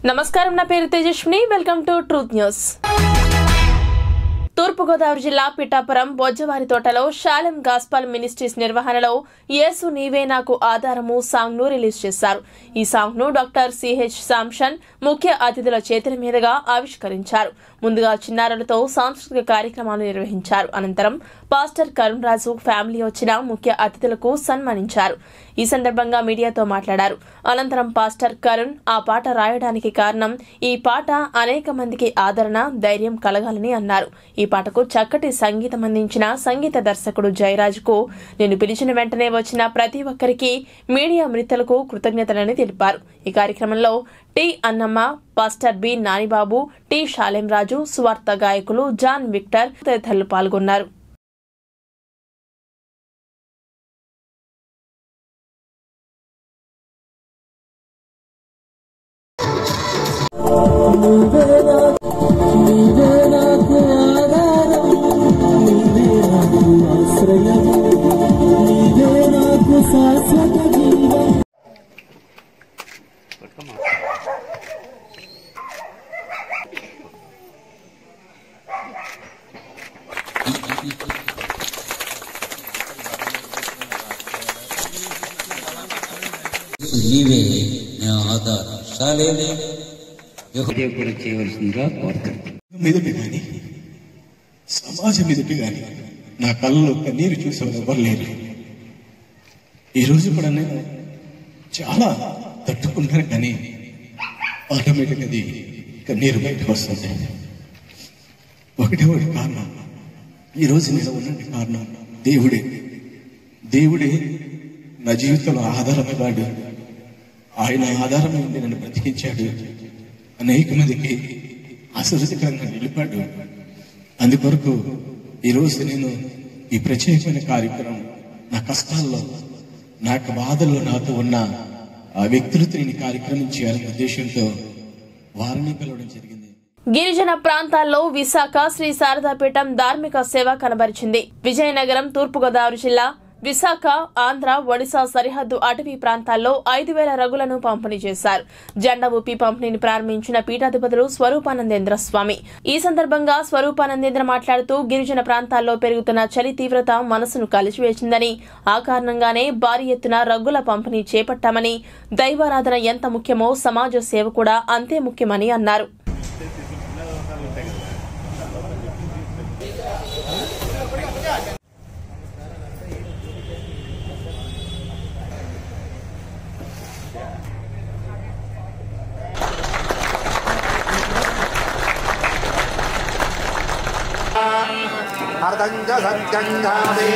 నమస్కారం నా పేరు Tejaswini welcome to truth news Thurpu Godavari జిల్లా పిఠాపురం బొజ్జవారి తోటలో శాలెం గాస్పాల్ మినిస్ట్రీస్ నిర్వహణలో యేసు నీవే నాకు ఆధారము సాంగ్ ను రిలీజ్ చేశారు ఈ సాంగ్ ను డాక్టర్ సిహెచ్ శాంషన్ ముఖ్య అతిథుల చేతుల మీదుగా ఆవిష్కరించారు ముందుగా చిన్నారులతో సాంస్కృతిక కార్యక్రమాలు నిర్వహించారు అనంతరం పాస్టర్ కరుణ్ రాజు ఫ్యామిలీ వచ్చిన ముఖ్య అతిథులకు సన్మానించారు ఈ సందర్భంగా మీడియాతో మాట్లాడారు అనంతరం పాస్టర్ కరుణ్ ఆ పాట రాయడానికి కారణం ఈ పాట అనేక మందికి ఆదరణ ధైర్యం కలగాలని అన్నారు ఈ పాటకు చక్కటి సంగీతం అందించిన సంగీత దర్శకుడు జయరాజ్కు నేను పిలిచిన వెంటనే వచ్చిన ప్రతి ఒక్కరికి మీడియా మిత్రులకు కృతజ్ఞతలని తెలిపారు ఈ కార్యక్రమంలో T Annamma pastor B Nanibabu T Shalem Raju సువార్త గాయకులు జాన్ విక్టర్ తదితరులు పాల్గొన్నారు నీవే నాకు ఆధారం నీవే నాకు ఆశ్రయం నీవే నాకు శాశ్వత జీవం నీవే నా ఆధారం శాలేనే హృదయపూర్వక చేయవలసిందిగా కోరుతాను మీదటి కానీ సమాజం మీదటి కానీ నా కళ్ళలో కన్నీరు చూసేవారు ఎవరు లేరు ఈ రోజు కూడా నేను చాలా తట్టుకుంటాను కానీ ఆటోమేటిక్ అది కన్నీరు బయటకు వస్తుంది ఒకటే ఒకటి కారణం ఈ రోజు నేను ఉన్నటి కారణం దేవుడే దేవుడే నా జీవితంలో ఆధారమయ్యాడు ఆయన ఆధారమై ఉండి నన్ను బ్రతికించాడు అనేక మందికి ఆశ్చర్యకరంగా నిలిపాడు అందుకొరకు ఈరోజు నేను ఈ ప్రత్యేకమైన కార్యక్రమం నా కష్టాల్లో నా యొక్క బాధల్లో నాతో ఉన్న ఆ వ్యక్తులతో నేను ఈ కార్యక్రమం చేయాలనే ఉద్దేశంతో వారిని పిలవడం జరిగింది గిరిజన ప్రాంతాల్లో విశాఖ శ్రీ శారదాపీఠం ధార్మిక సేవ కనబరిచింది విజయనగరం తూర్పుగోదావరి జిల్లా విశాఖ ఆంధ్ర ఒడిశా సరిహద్దు అటవీ ప్రాంతాల్లో ఐదు వేల రగులను పంపిణీ చేశారు జెండా ఊపి పంపిణీని ప్రారంభించిన పీఠాధిపతులు స్వరూపానందేంద్ర స్వామి ఈ సందర్భంగా స్వరూపానందేంద్ర మాట్లాడుతూ గిరిజన ప్రాంతాల్లో పెరుగుతున్న చలి తీవ్రత మనసును కలిసివేసిందని ఆ కారణంగానే భారీ ఎత్తున రగ్గుల పంపిణీ చేపట్టామని దైవారాధన ఎంత ముఖ్యమో సమాజ సేవ కూడా అంతే ముఖ్యమని అన్నారు अर्धञ्च सत्यञ्जाते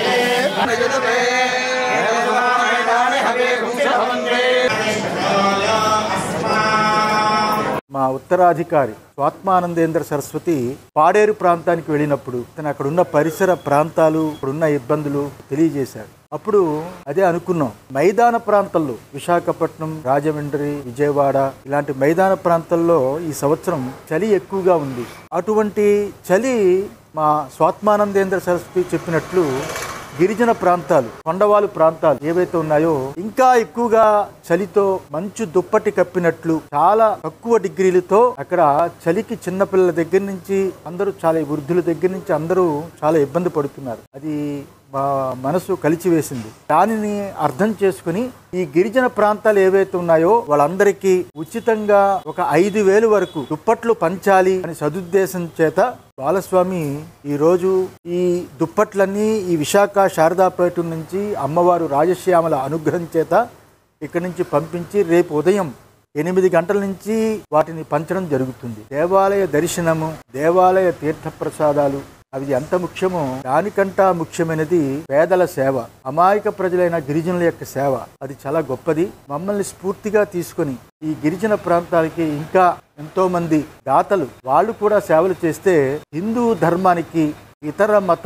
మా ఉత్తరాధికారి స్వాత్మానందేంద్ర సరస్వతి పాడేరు ప్రాంతానికి వెళ్ళినప్పుడు తను అక్కడ ఉన్న పరిసర ప్రాంతాలు అక్కడున్న ఇబ్బందులు తెలియజేశాడు అప్పుడు అదే అనుకున్నాం మైదాన ప్రాంతాల్లో విశాఖపట్నం రాజమండ్రి విజయవాడ ఇలాంటి మైదాన ప్రాంతాల్లో ఈ సంవత్సరం చలి ఎక్కువగా ఉంది అటువంటి చలి మా స్వాత్మానందేంద్ర సరస్వతి చెప్పినట్లు గిరిజన ప్రాంతాలు కొండవాలు ప్రాంతాలు ఏవైతే ఉన్నాయో ఇంకా ఎక్కువగా చలితో మంచు దుప్పటి కప్పినట్లు చాలా తక్కువ డిగ్రీలతో అక్కడ చలికి చిన్నపిల్లల దగ్గర నుంచి అందరూ చాలా వృద్ధుల దగ్గర నుంచి అందరూ చాలా ఇబ్బంది పడుతున్నారు అది మా మనసు కలిచివేసింది దానిని అర్థం చేసుకుని ఈ గిరిజన ప్రాంతాలు ఏవైతే ఉన్నాయో వాళ్ళందరికీ ఉచితంగా ఒక ఐదు వేలు వరకు దుప్పట్లు పంచాలి అని సదుద్దేశం చేత బాలస్వామి ఈ రోజు ఈ దుప్పట్లన్నీ ఈ విశాఖ శారదాపేట నుంచి అమ్మవారు రాజశ్యామల అనుగ్రహం చేత ఇక్కడి నుంచి పంపించి రేపు ఉదయం ఎనిమిది గంటల నుంచి వాటిని పంచడం జరుగుతుంది దేవాలయ దర్శనము దేవాలయ తీర్థ ప్రసాదాలు అవి ఎంత ముఖ్యమో దానికంటా ముఖ్యమైనది పేదల సేవ అమాయక ప్రజలైన గిరిజనుల యొక్క సేవ అది చాలా గొప్పది మమ్మల్ని స్ఫూర్తిగా తీసుకొని ఈ గిరిజన ప్రాంతాలకి ఇంకా ఎంతో మంది దాతలు వాళ్ళు కూడా సేవలు చేస్తే హిందూ ధర్మానికి ఇతర మతాలు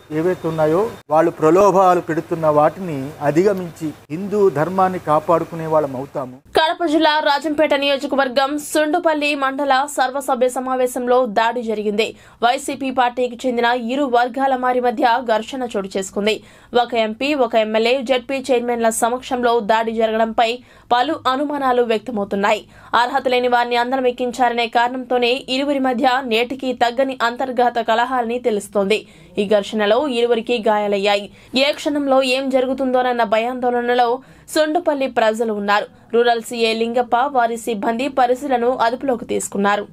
ఏవైతే ఉన్నాయో వాళ్ళు ప్రలోభాలు పెడుతున్న వాటిని అధిగమించి హిందూ ధర్మాన్ని కాపాడుకునే వాళ్ళం అవుతాము కడప జిల్లా రాజంపేట నియోజకవర్గం సుండుపల్లి మండల సర్వసభ్య సమావేశంలో దాడి జరిగింది వైసీపీ పార్టీకి చెందిన ఇరు వర్గాల మారి మధ్య ఘర్షణ చోటు చేసుకుంది ఒక ఎంపీ ఒక ఎమ్మెల్యే జడ్పీ చైర్మన్ల సమక్షంలో దాడి జరగడంపై పలు అనుమానాలు వ్యక్తమవుతున్నాయి అర్హత లేని వారిని అందరం ఎక్కించారనే కారణంతోనే ఇరువురి మధ్య నేటికి తగ్గని అంతర్గత కలహాలని తెలుస్తోంది ఈ ఘర్షణలో ఇరువురికి గాయాలయ్యాయి ఏ క్షణంలో ఏం జరుగుతుందోనన్న భయాందోళనలో సొండుపల్లి ప్రజలు ఉన్నారు రూరల్ సీఏ లింగప్ప వారి సిబ్బంది పరిస్థితులను అదుపులోకి తీసుకున్నారు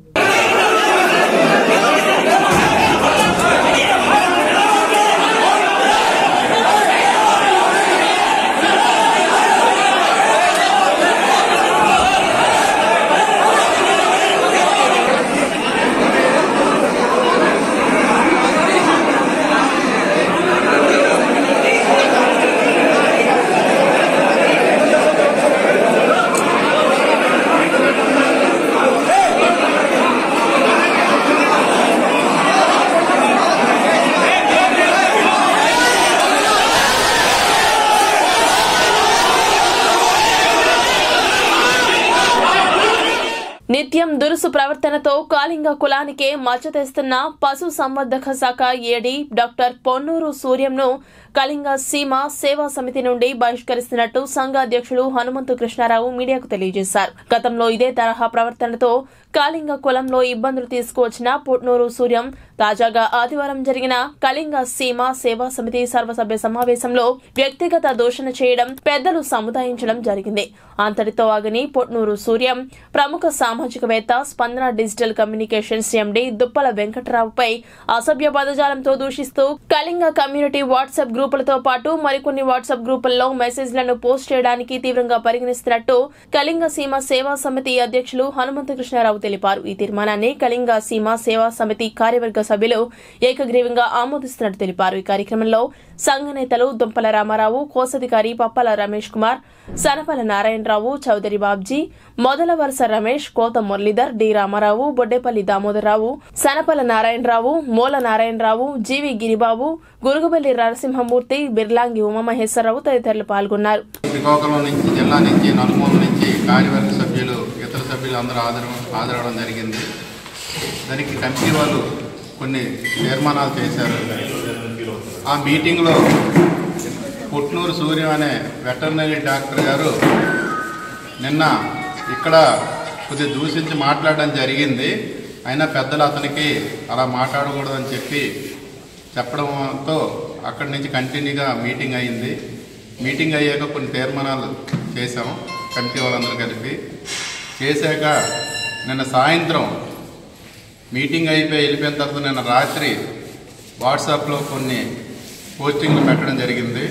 నిత్యం దురుసు ప్రవర్తనతో కాళింగ కులానికే మచ్చ తెస్తున్న పశు సంవర్ధక శాఖ ఏడీ డాక్టర్ పొన్నూరు సూర్యంను కళింగ సీమ సేవా సమితి నుండి బహిష్కరిస్తున్నట్టు సంఘ అధ్యక్షుడు హనుమంతు కృష్ణారావు మీడియాకు తెలియజేశారు గతంలో ఇదే తరహా ప్రవర్తనతో కాళింగ కులంలో ఇబ్బందులు తీసుకువచ్చిన పుట్నూరు సూర్యం తాజాగా ఆదివారం జరిగిన కళింగ సీమ సేవా సమితి సర్వసభ్య సమావేశంలో వ్యక్తిగత దూషణ చేయడం పెద్దలు సముదాయించడం జరిగింది అంతటితో ఆగని పొట్నూరు సూర్యం ప్రముఖ సామాజికవేత్త Spandana digital communications MD Duppala వెంకటరావుపై అసభ్య పదజాలంతో దూషిస్తూ కళింగ కమ్యూనిటీ వాట్సాప్ గ్రూపులతో పాటు మరికొన్ని వాట్సాప్ గ్రూపుల్లో మెసేజ్లను పోస్ట్ చేయడానికి తీవ్రంగా పరిగణిస్తున్నట్టు కళింగ సీమ సేవా సమితి అధ్యక్షులు హనుమంత కృష్ణారావు తెలిపారు ఈ తీర్మానాన్ని కళింగ సీమ సేవా సమితి కార్యవర్గ సభ్యులు ఏకగ్రీవంగా ఆమోదిస్తున్నట్టు తెలిపారు ఈ కార్యక్రమంలో సంఘ నేతలు దుంపల రామారావు కోశాధికారి పప్పల రమేష్ కుమార్ సనపల నారాయణరావు చౌదరి బాబ్జీ మొదల వరుస రమేష్ కోత మురళీధర్ డి రామారావు బొడ్డేపల్లి దామోదరరావు సనపల నారాయణరావు మూల నారాయణరావు జీవి గిరిబాబు గురుగుబెల్లి నరసింహమూర్తి బిర్లాంగి ఉమామహేశ్వరరావు తదితరులు పాల్గొన్నారు శ్రీకాకుళం నుంచి జిల్లా నుంచి నలుమూల నుంచి కార్యవర్గ సభ్యులు ఇతర సభ్యులు అందరూ హాజరు హాజరవడం జరిగింది దానికి కమిటీ వాళ్ళు కొన్ని తీర్మానాలు చేశారు ఆ మీటింగ్లో పుట్నూరు సూర్యం అనే వెటర్నరీ డాక్టర్ గారు నిన్న ఇక్కడ కొద్దిగా దూషించి మాట్లాడడం జరిగింది అయినా పెద్దలు అతనికి అలా మాట్లాడకూడదని చెప్పి చెప్పడంతో అక్కడి నుంచి కంటిన్యూగా మీటింగ్ అయింది మీటింగ్ అయ్యాక కొన్ని తీర్మానాలు చేసాం కమిటీ వాళ్ళందరూ కలిపి చేశాక నిన్న సాయంత్రం మీటింగ్ అయిపోయి వెళ్ళిపోయిన తర్వాత నిన్న రాత్రి వాట్సాప్లో కొన్ని పోస్టింగ్లు పెట్టడం జరిగింది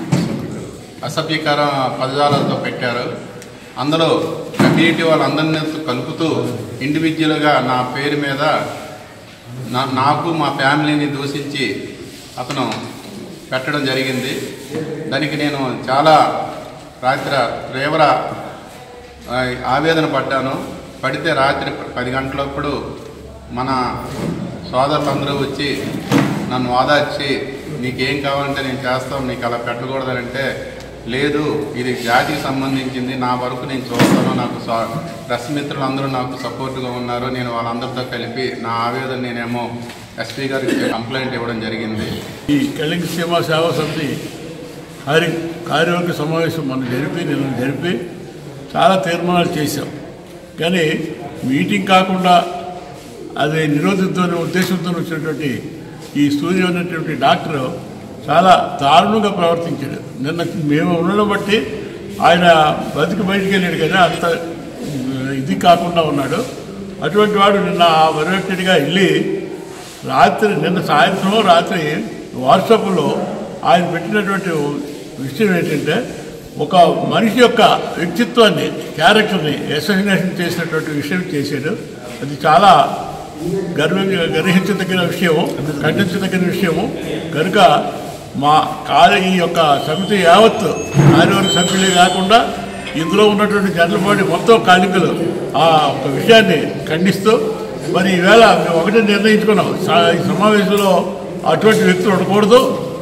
అసభ్యకర పదజాలతో పెట్టారు అందులో కమ్యూనిటీ వాళ్ళందరినీ కలుపుతూ ఇండివిజువల్గా నా పేరు మీద నా నాకు మా ఫ్యామిలీని దూషించి అతను పెట్టడం జరిగింది దానికి నేను చాలా రాత్రి రేవర ఆ, ఆవేదన పడ్డాను పడితే రాత్రి పది గంటలప్పుడు మన సోదరులందరూ వచ్చి నన్ను వాదార్చి నీకేం కావాలంటే నేను చేస్తాం నీకు అలా పెట్టకూడదని అంటే లేదు ఇది జాతికి సంబంధించింది నా వరకు నేను చూస్తాను నాకు స్వా- ప్రెస్ మిత్రులు అందరూ నాకు సపోర్ట్గా ఉన్నారు నేను వాళ్ళందరితో కలిపి నా ఆవేదన నేనేమో ఎస్పీ గారికి కంప్లైంట్ ఇవ్వడం జరిగింది ఈ కళింగ సీమా సేవా సమితి కార్య కార్యవర్గ సమావేశం మనం జరిపి నిన్న జరిపి చాలా తీర్మానాలు చేశాం కానీ మీటింగ్ కాకుండా అది నిరోధిద్దామనే ఉద్దేశంతో వచ్చినటువంటి ఈ సూర్య అనేటువంటి డాక్టర్ చాలా దారుణంగా ప్రవర్తించాడు నిన్న మేము ఉండడం బట్టి ఆయన బతికి బయటికి వెళ్ళాడు కదా అంత ఇది కాకుండా ఉన్నాడు అటువంటి వాడు నిన్న వరవెక్టెడ్గా వెళ్ళి రాత్రి నిన్న సాయంత్రం రాత్రి వాట్సాప్లో ఆయన పెట్టినటువంటి విషయం ఏంటంటే ఒక మనిషి యొక్క వ్యక్తిత్వాన్ని క్యారెక్టర్ని అసోసినేషన్ చేసినటువంటి విషయం చేశాడు అది చాలా గర్వ గర్హించదగిన విషయము ఖండించదగిన విషయము కనుక మా కార్య ఈ యొక్క సమితి యావత్ కార్యవర్గ సభ్యులే కాకుండా ఇందులో ఉన్నటువంటి జనరల్ బాడీ మొత్తం కాలికలు ఆ ఒక విషయాన్ని ఖండిస్తూ మరి ఈవేళ మేము ఒకటే నిర్ణయించుకున్నాం సా- ఈ సమావేశంలో అటువంటి వ్యక్తులు ఉండకూడదు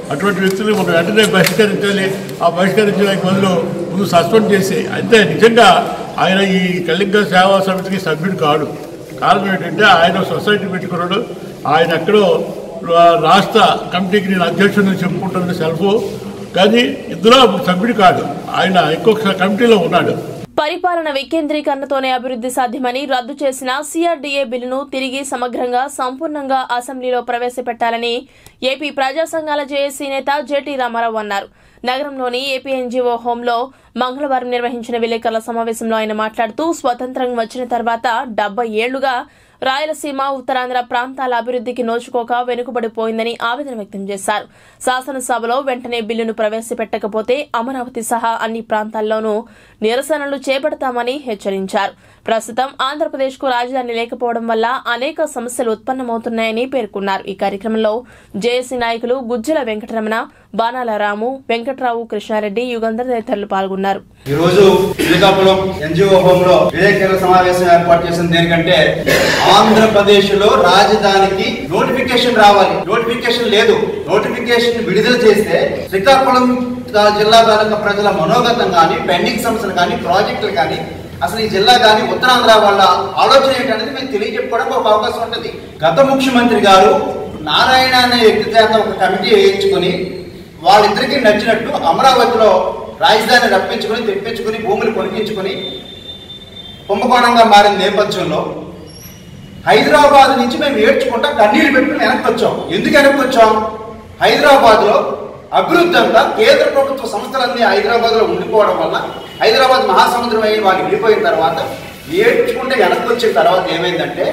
అటువంటి వ్యక్తులు మనం వెంటనే బహిష్కరించాలి ఆ బహిష్కరించడానికి బదులు ముందు సస్పెండ్ చేసి అంతే నిజంగా ఆయన ఈ కళింగ సేవా సమితికి సభ్యుడు కాడు కారణం ఏంటంటే ఆయన సొసైటీ పెట్టుకున్నాడు ఆయన ఎక్కడో రా- రాష్ట్ర కమిటీకి నేను అధ్యక్షుడిని చెప్పుకుంటున్న సెల్ఫ్ కానీ ఇందులో సభ్యుడు కాదు ఆయన ఇంకొక కమిటీలో ఉన్నాడు పరిపాలన వికేంద్రీకరణతోనే అభివృద్ధి సాధ్యమని రద్దు చేసిన సిఆర్డీఏ బిల్లును తిరిగి సమగ్రంగా సంపూర్ణంగా అసెంబ్లీలో ప్రవేశపెట్టాలని ఏపీ ప్రజా సంఘాల జేఏసీ నేత జేటీ రామారావు అన్నారు నగరంలోని ఏపీ ఎన్జీఓ హోంలో మంగళవారం నిర్వహించిన విలేకరుల సమావేశంలో ఆయన మాట్లాడుతూ స్వతంత్రం వచ్చిన తర్వాత డెబ్బై ఏళ్లుగా రాయలసీమ ఉత్తరాంధ్ర ప్రాంతాల అభివృద్ధికి నోచుకోక వెనుకబడిపోయిందని ఆవేదన వ్యక్తం చేశారు శాసనసభలో వెంటనే బిల్లును ప్రవేశపెట్టకపోతే అమరావతి సహా అన్ని ప్రాంతాల్లోనూ నిరసనలు చేపడతామని హెచ్చరించారు ప్రస్తుతం ఆంధ్రప్రదేశ్కు రాజధాని లేకపోవడం వల్ల అనేక సమస్యలు ఉత్పన్నమవుతున్నాయని పేర్కొన్నారు ఈ కార్యక్రమంలో జేఏసీ నాయకులు గుజ్జల వెంకటరమణ బాణాల రాము వెంకట్రావు కృష్ణారెడ్డి యుగంధర్ తదితరులు పాల్గొన్నారు ఈ రోజు శ్రీకాకుళం ఎన్జిఓ హోమ్ లో విలేకరుల సమావేశం ఏర్పాటు చేసిన దేనికంటే ఆంధ్రప్రదేశ్ లో రాజధానికి నోటిఫికేషన్ రావాలి నోటిఫికేషన్ లేదు నోటిఫికేషన్ విడుదల చేస్తే శ్రీకాకుళం జిల్లా తాలూకా ప్రజల మనోగతం కానీ పెండింగ్ సమస్యలు కానీ ప్రాజెక్టులు కానీ అసలు ఈ జిల్లా కానీ ఉత్తరాంధ్ర వాళ్ళ ఆలోచన ఏంటనేది మేము తెలియజెప్పుకోవడానికి ఒక అవకాశం ఉంటుంది గత ముఖ్యమంత్రి గారు నారాయణ అనే వ్యక్తి చేత ఒక కమిటీ వేయించుకొని వాళ్ళిద్దరికీ నచ్చినట్టు అమరావతిలో రాజధాని రప్పించుకొని తెప్పించుకొని భూములు కొనిపించుకొని కుంభకోణంగా మారిన నేపథ్యంలో హైదరాబాద్ నుంచి మేము ఏడ్చుకుంటా కన్నీళ్ళు పెట్టుకుని వెనక్కి వచ్చాం ఎందుకు వెనక్కి వచ్చాం హైదరాబాద్ లో అభివృద్ధి అంతా కేంద్ర ప్రభుత్వ సంస్థలన్నీ హైదరాబాద్ లో ఉండిపోవడం వల్ల హైదరాబాద్ మహాసముద్రం అయ్యి వాళ్ళు విడిపోయిన తర్వాత ఏడ్చుకుంటే వెనక్కి వచ్చిన తర్వాత ఏమైందంటే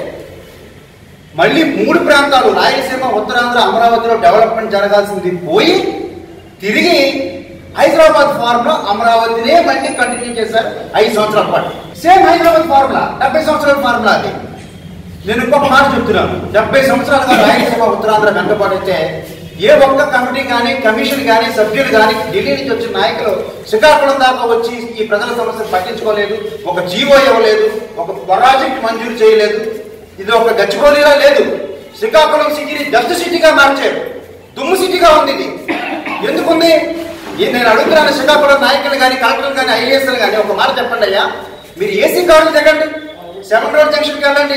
మళ్ళీ మూడు ప్రాంతాలు రాయలసీమ ఉత్తరాంధ్ర అమరావతిలో డెవలప్మెంట్ జరగాల్సింది పోయి తిరిగి హైదరాబాద్ ఫార్ములా అమరావతినే మళ్ళీ కంటిన్యూ చేశారు ఐదు సంవత్సరాల పాటు సేమ్ హైదరాబాద్ ఫార్ములా డెబ్బై సంవత్సరాల ఫార్ములా అది నేను ఇంకొక మాట చెప్తున్నాను డెబ్బై సంవత్సరాలుగా రాయలసీమ ఉత్తరాంధ్ర వెంటబడితే ఏ ఒక్క కమిటీ కానీ కమిషన్ కానీ సభ్యులు కానీ ఢిల్లీ నుంచి వచ్చిన నాయకులు శ్రీకాకుళం దాకా వచ్చి ఈ ప్రజల సమస్యలు పట్టించుకోలేదు ఒక జీవో ఇవ్వలేదు ఒక ప్రాజెక్ట్ మంజూరు చేయలేదు ఇది ఒక గచ్చిబౌలిలా లేదు శ్రీకాకుళం సిటీని డస్ట్ సిటీగా మార్చారు దుమ్ము సిటీగా ఉంది ఇది ఎందుకుంది ఈ నేను అడుగుతున్నాను శ్రీకాకుళం నాయకులు కానీ కలెక్టర్లు కానీ ఐఏఎస్లు కానీ ఒక మాట చెప్పండి అయ్యా మీరు ఏసీ కార్డులు తెగండి సెవెన్ రోడ్ జంక్షన్కి వెళ్ళండి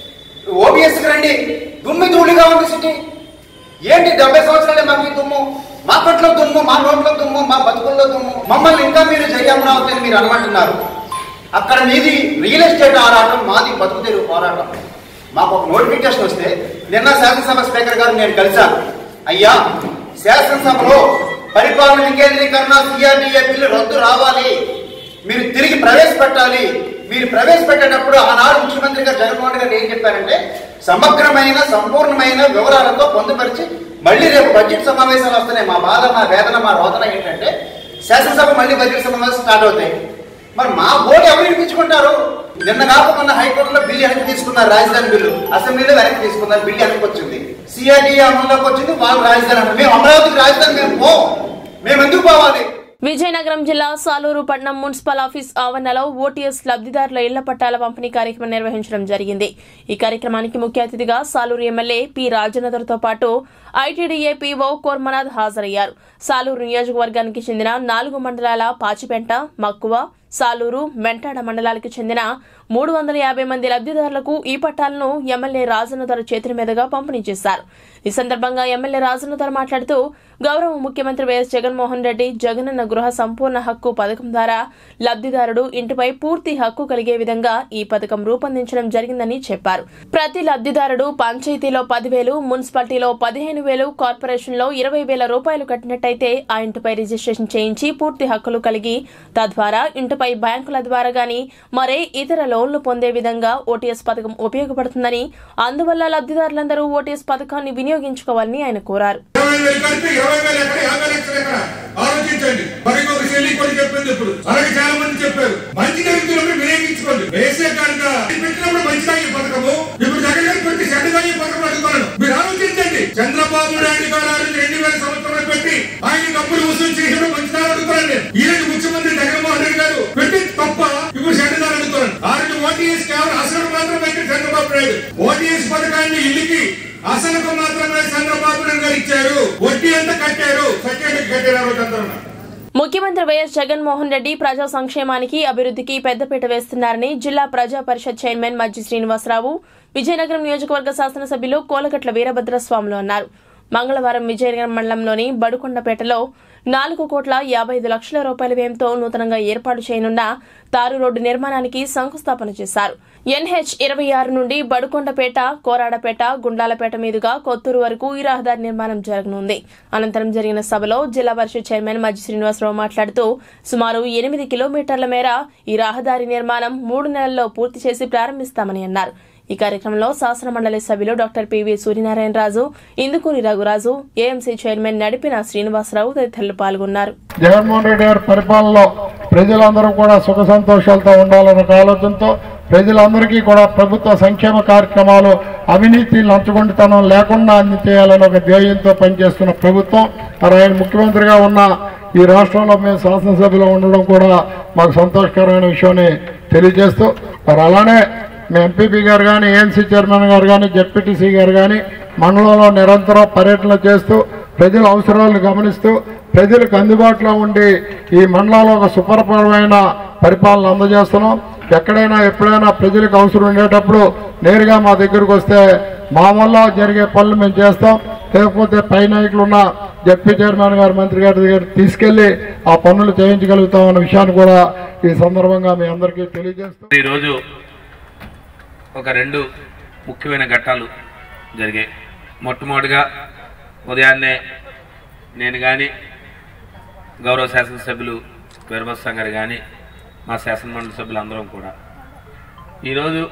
ఓబిఎస్కి రండి దుమ్మి ధూళిగా ఉంది సిటీ ఏంటి డెబ్బై సంవత్సరాలే మాకు ఈ దుమ్ము మా కొట్లో దుమ్ము మా నోట్లో దుమ్ము మా బతుకుల్లో దుమ్ము మమ్మల్ని ఇంకా మీరు జై అమరావతి అని మీరు అనమంటున్నారు అక్కడ మీది రియల్ ఎస్టేట్ ఆరాటం మాది బతుకు తెరువు పోరాటం మాకు ఒక నోటిఫికేషన్ వస్తే నిన్న శాసనసభ స్పీకర్ గారు నేను కలిశాను అయ్యా శాసనసభలో పరిపాలన వికేంద్రీకరణ సిఆర్డీఏ బిల్లు రద్దు రావాలి మీరు తిరిగి ప్రవేశపెట్టాలి మీరు ప్రవేశపెట్టేటప్పుడు ఆనాడు ముఖ్యమంత్రి గారు జగన్మోహన్ గారు ఏం చెప్పారంటే సమగ్రమైన సంపూర్ణమైన వివరాలతో పొందుపరిచి మళ్ళీ రేపు బడ్జెట్ సమావేశాలు వస్తున్నాయి మా బాధ మా వేదన మా రోదన ఏంటంటే శాసనసభ మళ్ళీ బడ్జెట్ సమావేశం స్టార్ట్ అవుతాయి మరి మా ఓటు ఎవరు వినిపించుకుంటారు నిన్న కాకుండా హైకోర్టులో బిల్లు వెనక్కి తీసుకున్నారు రాజధాని బిల్లు అసెంబ్లీలో వెనక్కి తీసుకున్నారు బిల్లు వెనక్కి వచ్చింది సిఆర్డీ అమల్లోకి వచ్చింది వాళ్ళు రాజధాని అన్నారు మేము అమరావతికి రాజధాని మేము పో మేము ఎందుకు పోవాలి విజయనగరం జిల్లా సాలూరు పట్నం మున్సిపల్ ఆఫీస్ ఆవరణలో ఓటీఎస్ లబ్దిదారుల ఇళ్ల పట్టాల పంపిణీ కార్యక్రమం నిర్వహించడం జరిగింది ఈ కార్యక్రమానికి ముఖ్య అతిథిగా సాలూరు ఎమ్మెల్యే పి రాజేందర్తో పాటు ఐటీడీఏ పీఓ కోర్మనాథ్ హాజరయ్యారు సాలూరు నియోజకవర్గానికి చెందిన నాలుగు మండలాల పాచిపెంట మక్కువ సాలూరు మెంటాడ మండలాలకు చెందిన మూడు వందల యాభై మంది లబ్దిదారులకు ఈ పట్టాలను ఎమ్మెల్యే రాజన్నధర చేతుల మీదుగా పంపిణీ చేశారు ఈ సందర్భంగా ఎమ్మెల్యే రాజన్నధర మాట్లాడుతూ గౌరవ ముఖ్యమంత్రి వైఎస్ జగన్మోహన్ రెడ్డి జగనన్న గృహ సంపూర్ణ హక్కు పథకం ద్వారా లబ్దిదారుడు ఇంటిపై పూర్తి హక్కు కలిగే విధంగా ఈ పథకం రూపొందించడం జరిగిందని చెప్పారు ప్రతి లబ్దిదారుడు పంచాయతీలో పదివేలు మున్సిపాలిటీలో పదిహేను వేలు కార్పొరేషన్లో ఇరవై వేల రూపాయలు కట్టినట్టయితే ఆ ఇంటిపై రిజిస్ట్రేషన్ చేయించి పూర్తి హక్కులు కలిగి తద్వారా ఇంటిపై బ్యాంకుల ద్వారా గాని మరే ఇతర లోన్లు పొందే విధంగా ఓటీఎస్ పథకం ఉపయోగపడుతుందని అందువల్ల లబ్దిదారులందరూ ఓటీఎస్ పథకాన్ని వినియోగించుకోవాలని ఆయన కోరారు ఇరవై వేలు కలిపి ఇరవై వేలు ఎక్కడ యాభై లక్షలు ఎక్కడ ఆలోచించండి మరి ఇంకొక చెల్లి కూడా చెప్పింది ఇప్పుడు అలాగే చాలా మంది చెప్పారు మంచి జరుగుతున్నప్పుడు వినియోగించుకోండి వేసే కనుక పెట్టినప్పుడు మంచిగా ఈ పథకము ఇప్పుడు జగన్ గారు పెట్టి చెడ్డగా ఈ పథకం అడుగుతున్నాను మీరు ఆలోచించండి చంద్రబాబు నాయుడు గారు ఆ రోజు రెండు వేల సంవత్సరాలు పెట్టి ఆయన డబ్బులు వసూలు చేసిన మంచిగా అడుగుతున్నాను ఈ రోజు ముఖ్యమంత్రి జగన్మోహన్ రెడ్డి గారు పెట్టి తప్ప ఇప్పుడు చెడ్డగా అడుగుతున్నాను ఆ రోజు ఓటీఎస్ కేవలం అసలు మాత్రం పెట్టి చంద్రబాబు నాయుడు ఓటీఎస్ పథకాన్ని ఇల్లుకి అసలుకు మాత్రమే చంద్రబాబు నాయుడు గారు ఇచ్చారు వడ్డీ ఎంత కట్టారు ఉన్నా ముఖ్యమంత్రి వైఎస్ జగన్మోహన్ రెడ్డి ప్రజా సంక్షేమానికి అభివృద్ధికి పెద్దపీట వేస్తున్నారని జిల్లా ప్రజా పరిషత్ చైర్మన్ మజ్జి శ్రీనివాసరావు విజయనగరం నియోజకవర్గ శాసనసభ్యులు కోలగట్ల వీరభద్రస్వాములు అన్నారు మంగళవారం విజయనగరం మండలంలోని బడుకొండపేటలో నాలుగు కోట్ల యాభై ఐదు లక్షల రూపాయల వ్యయంతో నూతనంగా ఏర్పాటు చేయనున్న తారు రోడ్డు నిర్మాణానికి శంకుస్థాపన చేశారు ఎన్హెచ్ ఇరవై ఆరు నుండి బడుకొండపేట కోరాడపేట గుండాలపేట మీదుగా కొత్తూరు వరకు ఈ రహదారి నిర్మాణం జరగనుంది అనంతరం జరిగిన సభలో జిల్లా పరిషత్ చైర్మన్ మజ్జి శ్రీనివాసరావు మాట్లాడుతూ సుమారు ఎనిమిది కిలోమీటర్ల మేర ఈ రహదారి నిర్మాణం మూడు నెలల్లో పూర్తి చేసి ప్రారంభిస్తామని అన్నారు ఈ కార్యక్రమంలో శాసన మండలి సభ్యులు doctor PV Suryanarayana Raju Indukuri Raghuraju AMC chairman నడిపిన శ్రీనివాసరావు తదితరులు పాల్గొన్నారు జగన్మోహన్ రెడ్డి గారి పరిపాలనలో ప్రజలందరూ కూడా సుఖ సంతోషాలతో ఉండాలన్న ఒక ఆలోచనతో ప్రజలందరికీ కూడా ప్రభుత్వ సంక్షేమ కార్యక్రమాలు అవినీతి లంచగొండితనం లేకుండా అందించేయాలని ఒక ధ్యేయంతో పనిచేస్తున్న ప్రభుత్వం మరి ఆయన ముఖ్యమంత్రిగా ఉన్న ఈ రాష్ట్రంలో మేము శాసనసభలో ఉండడం కూడా మాకు సంతోషకరమైన విషయాన్ని తెలియజేస్తూ మరి అలానే మీ ఎంపీపీ గారు కానీ ఏఎన్సీ చైర్మన్ గారు కానీ జెడ్పీటీసీ గారు కానీ మండలంలో నిరంతరం పర్యటన చేస్తూ ప్రజల అవసరాలను గమనిస్తూ ప్రజలకు అందుబాటులో ఉండి ఈ మండలంలో ఒక సుపరిపరమైన పరిపాలన అందజేస్తున్నాం ఎక్కడైనా ఎప్పుడైనా ప్రజలకు అవసరం ఉండేటప్పుడు నేరుగా మా దగ్గరకు వస్తే మా వల్ల జరిగే పనులు మేము చేస్తాం లేకపోతే పై నాయకులు ఉన్న జడ్పీ చైర్మన్ గారు మంత్రి గారి దగ్గర తీసుకెళ్లి ఆ పనులు చేయించగలుగుతాం అన్న విషయాన్ని కూడా ఈ సందర్భంగా మీ అందరికీ తెలియజేస్తాం ఈరోజు ఒక రెండు ముఖ్యమైన ఘట్టాలు జరిగాయి మొట్టమొదటిగా ఉదయాన్నే నేను కానీ గౌరవ శాసనసభ్యులు వీరభద్రం గారు కానీ మా శాసనమండలి సభ్యులందరం కూడా ఈరోజు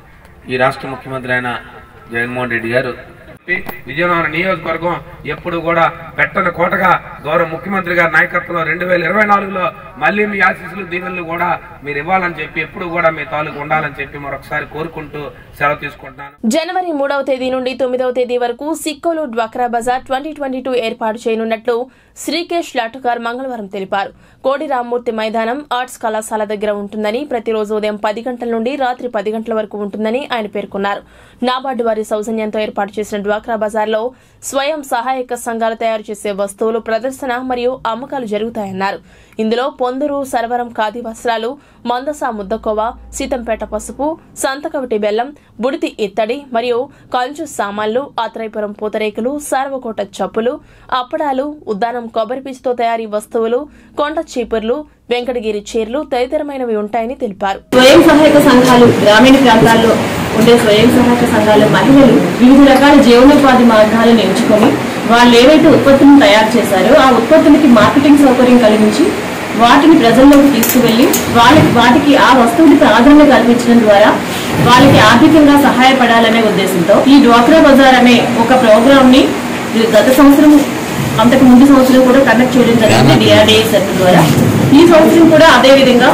ఈ రాష్ట్ర ముఖ్యమంత్రి అయిన జగన్మోహన్ రెడ్డి గారు విజయనగరం నియోజకవర్గం ఎప్పుడు కూడా పెట్టని కోటగా గౌరవ ముఖ్యమంత్రి గారి నాయకత్వంలో రెండు వేల ఇరవై నాలుగులో మళ్ళీ మీ ఆశీస్సులు దీవెనలు కూడా మీరు ఇవ్వాలని చెప్పి ఎప్పుడు కూడా మీ తాలూకు ఉండాలని చెప్పి మరొకసారి కోరుకుంటూ సెలవు తీసుకుంటున్నాను జనవరి మూడవ తేదీ నుండి తొమ్మిదవ తేదీ వరకు సిక్కోలు డ్వాక్రా బజార్ ట్వంటీ ట్వంటీ టూ ఏర్పాటు చేయనున్నట్లు శ్రీకేష్ లాటుకార్ మంగళవారం తెలిపారు కోడి రామ్మూర్తి మైదానం ఆర్ట్స్ కళాశాల దగ్గర ఉంటుందని ప్రతిరోజు ఉదయం పది గంటల నుండి రాత్రి పది గంటల వరకు ఉంటుందని ఆయన పేర్కొన్నారు నాబార్డు వారి సౌజన్యంతో ఏర్పాటు చేసిన డ్వాక్రా బజార్లో స్వయం సహాయక సంఘాలు తయారు చేసే వస్తువులు ప్రదర్శన మరియు అమ్మకాలు జరుగుతాయన్నారు ఇందులో పొందూరు సరవరం ఖాదీ వస్త్రాలు మందస ముద్దకోవ సీతంపేట పసుపు సంతకవిటి బెల్లం బుడితి ఇత్తడి మరియు కంచు సామాన్లు ఆత్రేయపురం పూతరేకులు సార్వకోట చప్పులు అప్పడాలు ఉద్దానం కొబ్బరి పీచుతో తయారీ వస్తువులు కొండ చీపుర్లు వెంకటగిరి చీరలు తదితరమైనవి ఉంటాయని తెలిపారు స్వయం సహాయక సంఘాలు గ్రామీణ ప్రాంతాల్లో ఉండే స్వయం సహాయక సంఘాల మహిళలు వివిధ రకాల జీవనోపాధి మార్గాలను ఎంచుకొని వాళ్ళు ఏవైతే ఉత్పత్తులను తయారు చేశారో ఆ ఉత్పత్తులకి మార్కెటింగ్ సౌకర్యం కలిగించి వాటిని ప్రజల్లోకి తీసుకువెళ్ళి వాళ్ళకి వాటికి ఆ వస్తువులకి ఆదరణ కల్పించడం ద్వారా వాళ్ళకి ఆర్థికంగా సహాయపడాలనే ఉద్దేశంతో ఈ డ్వాక్రా బజార్ అనే ఒక ప్రోగ్రామ్ ని గత సంవత్సరం అంతకు ముందు సంవత్సరం కూడా కండక్ట్ చేయడం జరిగింది డిఆర్డిఏ సెట్ ద్వారా ఈ సంవత్సరం కూడా అదే విధంగా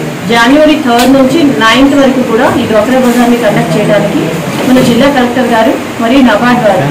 జనవరి థర్డ్ నుంచి నైన్త్ వరకు కూడా ఈ డ్వాక్రా బజార్ని కండక్ట్ చేయడానికి మన జిల్లా కలెక్టర్ గారు మరియు నబార్డ్ వారు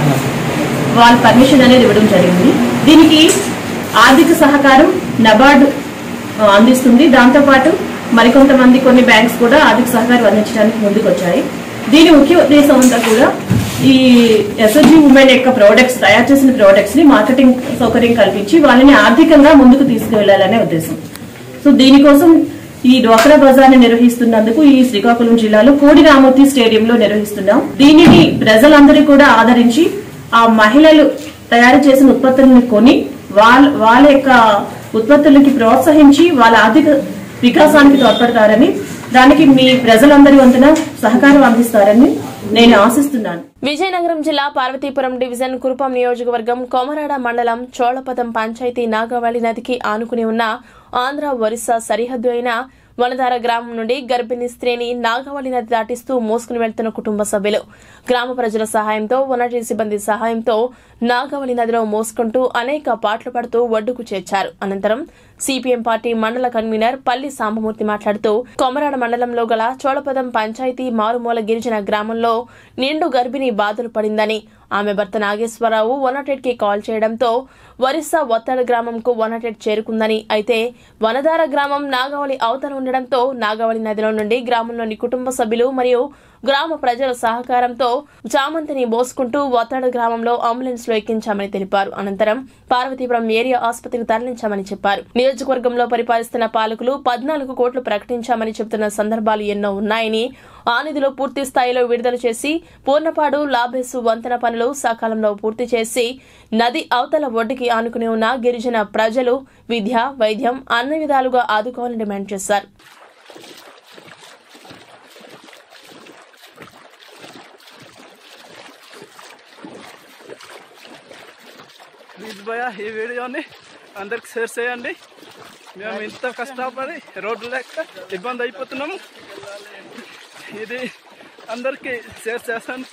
వాళ్ళ పర్మిషన్ అనేది ఇవ్వడం జరిగింది దీనికి ఆర్థిక సహకారం నబార్డ్ ఆ, అందిస్తుంది దాంతోపాటు మరికొంతమంది కొన్ని బ్యాంక్స్ కూడా ఆర్థిక సహకారం అందించడానికి ముందుకు వచ్చాయి దీని ముఖ్య ఉద్దేశం అంతా కూడా ఈ ఎస్ఎస్జి ఉమెన్ యొక్క ప్రోడక్ట్స్ తయారు చేసిన ప్రోడక్ట్స్ ని మార్కెటింగ్ సౌకర్యం కల్పించి వాళ్ళని ఆర్థికంగా ముందుకు తీసుకువెళ్లాలనే ఉద్దేశం సో దీనికోసం ఈ డ్వాక్రా బజార్ ని నిర్వహిస్తున్నందుకు ఈ శ్రీకాకుళం జిల్లాలో కోడి రామూర్తి స్టేడియంలో నిర్వహిస్తున్నాం దీనిని ప్రజలందరూ కూడా ఆదరించి ఆ మహిళలు తయారు చేసిన ఉత్పత్తులను కొని వాళ్ళ వాళ్ళ యొక్క ఉత్పత్తులకి ప్రోత్సహించి వాళ్ళ ఆర్థిక వికాసానికి తోడ్పడతారని దానికి మీ ప్రజలందరి వంతున సహకారం అందిస్తారని నేను ఆశిస్తున్నాను విజయనగరం జిల్లా పార్వతీపురం డివిజన్ కురుపం నియోజకవర్గం కొమరాడ మండలం చోళపదం పంచాయతీ నాగవళి నదికి ఆనుకుని ఉన్న ఆంధ్ర ఒరిస్సా సరిహద్దు అయిన వనధార గ్రామం నుండి గర్భిణీ స్త్రీని నాగవళి నది దాటిస్తూ మోసుకుని వెళ్తున్న కుటుంబ సభ్యులు గ్రామ ప్రజల సహాయంతో వనటి సిబ్బంది సహాయంతో నాగవళి నదిలో మోసుకుంటూ అనేక పాటలు పడుతూ ఒడ్డుకు చేర్చారు అనంతరం సిపిఎం పార్టీ మండల కన్వీనర్ పల్లి సాంబమూర్తి మాట్లాడుతూ కొమరాడ మండలంలో గల చోళపదం పంచాయతీ మారుమూల గిరిజన గ్రామంలో నిండు గర్భిణి బాధలు పడిందని ఆమె భర్త నాగేశ్వరరావు వన్ కి కాల్ చేయడంతో ఒరిస్సా ఒత్తడ గ్రామంకు వన్ చేరుకుందని అయితే వనదార గ్రామం నాగవళి అవతల ఉండడంతో నాగవళి నదిలో నుండి గ్రామంలోని కుటుంబ సభ్యులు మరియు గ్రామ ప్రజల సహకారంతో చామంతిని మోసుకుంటూ వత్తాడు గ్రామంలో అంబులెన్స్ లో ఎక్కించామని తెలిపారు అనంతరం పార్వతీపురం ఏరియా ఆసుపత్రికి తరలించామని చెప్పారు నియోజకవర్గంలో పరిపాలిస్తున్న పాలకులు పద్నాలుగు కోట్లు ప్రకటించామని చెబుతున్న సందర్భాలు ఎన్నో ఉన్నాయని ఆ నిధులు పూర్తి స్థాయిలో విడుదల చేసి పూర్ణపాడు లాభేసు వంతెన పనులు సకాలంలో పూర్తి చేసి నది అవతల ఒడ్డుకి ఆనుకుని ఉన్న గిరిజన ప్రజలు విద్య వైద్యం అన్ని విధాలుగా ఆదుకోవాలని డిమాండ్ చేశారు ప్లీజ్ భయ ఈ వీడియోని అందరికి షేర్ చేయండి మేము ఇంత కష్టపడి రోడ్డు లేక ఇబ్బంది అయిపోతున్నాము ఇది అందరికీ షేర్ చేస్తాను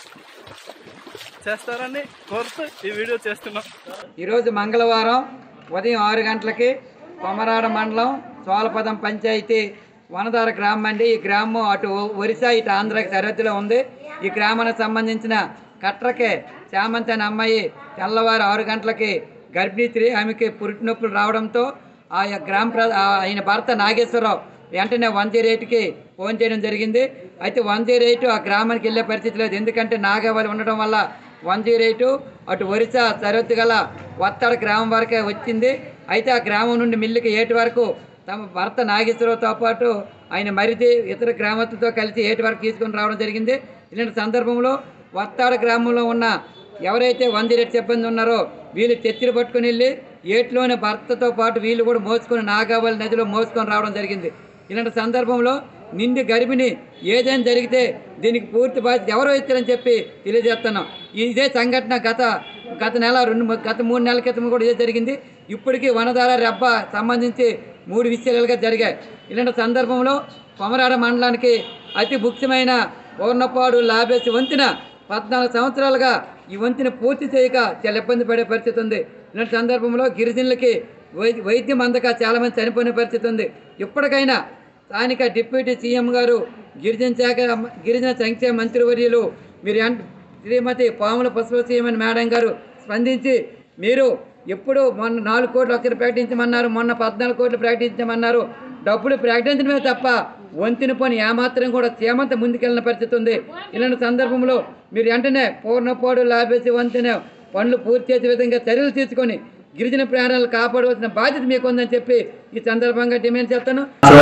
చేస్తారని కోరుతూ ఈ వీడియో చేస్తున్నాం ఈరోజు మంగళవారం ఉదయం ఆరు గంటలకి కొమరాడ మండలం సోలపదం పంచాయతీ వనదార గ్రామం అండి ఈ గ్రామం అటు ఒరిస్సా ఇటు ఆంధ్రాకి సరిహద్దులో ఉంది ఈ గ్రామానికి సంబంధించిన కట్రకే చామంతి అనే అమ్మాయి తెల్లవారు ఆరు గంటలకి గర్భిణీ స్త్రీ ఆమెకి పురిటి నొప్పులు రావడంతో ఆ యొక్క గ్రామ ప్ర ఆ ఆయన భర్త నాగేశ్వరరావు వెంటనే వన్ జీరో ఎయిట్కి ఫోన్ చేయడం జరిగింది అయితే వన్ జీరో ఎయిట్ ఆ గ్రామానికి వెళ్ళే పరిస్థితి లేదు ఎందుకంటే నాగవాలి ఉండడం వల్ల వన్ జీరో ఎయిట్ అటు ఒరిస్సా సరిహద్దు గల వత్తాడ గ్రామం వరకే వచ్చింది అయితే ఆ గ్రామం నుండి మిల్లుకి ఏటి వరకు తమ భర్త నాగేశ్వరరావుతో పాటు ఆయన మరిది ఇతర గ్రామస్తులతో కలిసి ఏటి వరకు తీసుకొని రావడం జరిగింది ఇలాంటి సందర్భంలో వత్తాడ గ్రామంలో ఉన్న ఎవరైతే వంద రెట్ సిబ్బంది ఉన్నారో వీళ్ళు తెత్తిరి పట్టుకుని వెళ్ళి ఏట్లోని భర్తతో పాటు వీళ్ళు కూడా మోసుకొని నాగావళి నదిలో మోసుకొని రావడం జరిగింది ఇలాంటి సందర్భంలో నిండి గర్భిణి ఏదైనా జరిగితే దీనికి పూర్తి బాధ్యత ఎవరో ఇచ్చారని చెప్పి తెలియజేస్తున్నాం ఇదే సంఘటన గత గత నెల రెండు ము- గత మూడు నెలల క్రితం కూడా ఇదే జరిగింది ఇప్పటికీ వనధార రెబ్బ సంబంధించి మూడు విషయాలుగా జరిగాయి ఇలాంటి సందర్భంలో కొమరాడ మండలానికి అతి ముఖ్యమైన పూర్ణపాడు లాభేసి వంతెన పద్నాలుగు సంవత్సరాలుగా ఈ వంతెన పూర్తి చేయక చాలా ఇబ్బంది పడే పరిస్థితి ఉంది ఇలాంటి సందర్భంలో గిరిజనులకి వై- వైద్యం అందక చాలామంది చనిపోయిన పరిస్థితి ఉంది ఇప్పటికైనా స్థానిక డిప్యూటీ సీఎం గారు గిరిజన శాఖ గిరిజన సంక్షేమ మంత్రివర్యులు మీరు ఎన్- శ్రీమతి పాముల పుష్పసీమని మేడం గారు స్పందించి మీరు ఎప్పుడు మొన్న నాలుగు కోట్లు అక్షర ప్రకటించమన్నారు మొన్న పద్నాలుగు కోట్లు ప్రకటించమన్నారు డబ్బులు ప్రకటించడమే తప్ప వంతిన పని ఏమాత్రం కూడా చేమంత ముందుకెళ్ళిన పరిస్థితి ఉంది ఇలాంటి సందర్భంలో మీరు వెంటనే పూర్ణపోడు లాభేసి వంతెన పనులు పూర్తి చేసే విధంగా చర్యలు తీసుకొని గిరిజన ప్రాణాలు కాపాడవలసిన బాధ్యత మీకు ఉందని చెప్పి ఈ సందర్భంగా డిమాండ్ చేస్తాను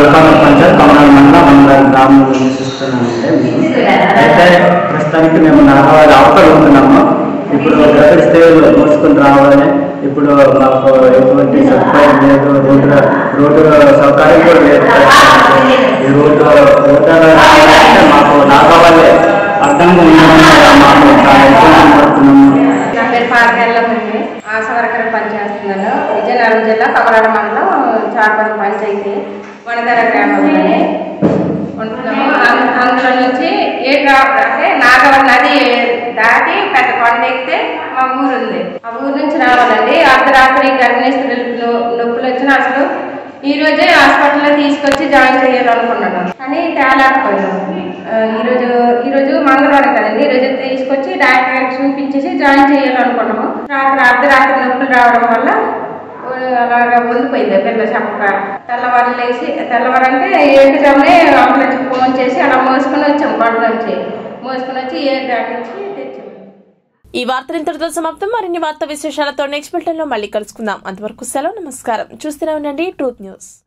గ్రామంలో నివసిస్తున్నామంటే అయితే ప్రస్తుతానికి మేము నాగవారి అవతల ఉంటున్నాము ఇప్పుడు గత స్టేజ్లో మోసుకుని రావాలని ఇప్పుడు మాకు ఎటువంటి సదుపాయం లేదు రోడ్డు రోడ్డు సౌకర్యం కూడా లేదు ఈ రోడ్డు రోడ్డు అంటే మాకు నాగవాళ్ళే అర్థంగా ఉండడం మాకు చాలా ఇబ్బంది పడుతున్నాము నా పేరు పార్కెళ్ళం ఉంది ఆశా వర్కర్ పనిచేస్తున్నాను విజయనగరం జిల్లా కమరాడ మండలం చార్పల్లి పంచాయతీ వనదర గ్రామంలోనే ఉంటున్నాము అం- అందులో నుంచి ఏ గ్రామం అంటే నాగవరం నది దాటి పెద్ద కొండ ఎక్కితే మా ఊరు ఉంది ఆ ఊరు నుంచి రావాలండి అర్ధరాత్రి గర్భిణీ స్త్రీలకు నొ- నొప్పులు వచ్చిన అసలు ఈ రోజే హాస్పిటల్లో తీసుకొచ్చి జాయిన్ చేయాలనుకున్నాను కానీ తేలేకపోయాను ఆ, ఈరోజు ఈరోజు మంగళవారం కదండి ఈరోజు తీసుకొచ్చి డాక్టర్ గారికి చూపించేసి జాయిన్ చేయాలనుకున్నాము రాత్రి అర్ధరాత్రి నొప్పులు రావడం వల్ల ఓ, అలాగా ఉండిపోయింది పిల్ల చెప్పక తెల్లవారు లేచి తెల్లవారంటే ఏడు జమ్మే అంబులెన్స్ ఫోన్ చేసి అలా మోసుకొని వచ్చాం గొడవ నుంచి మోసుకొని వచ్చి ఏ దాటించి తెచ్చాం ఈ వార్తలు ఇంతటితో సమాప్తం మరిన్ని వార్తా విశేషాలతో నెక్స్ట్ బులెటిన్ లో మళ్ళీ కలుసుకుందాం అంతవరకు సెలవు నమస్కారం చూస్తూనే ఉండండి ట్రూత్ న్యూస్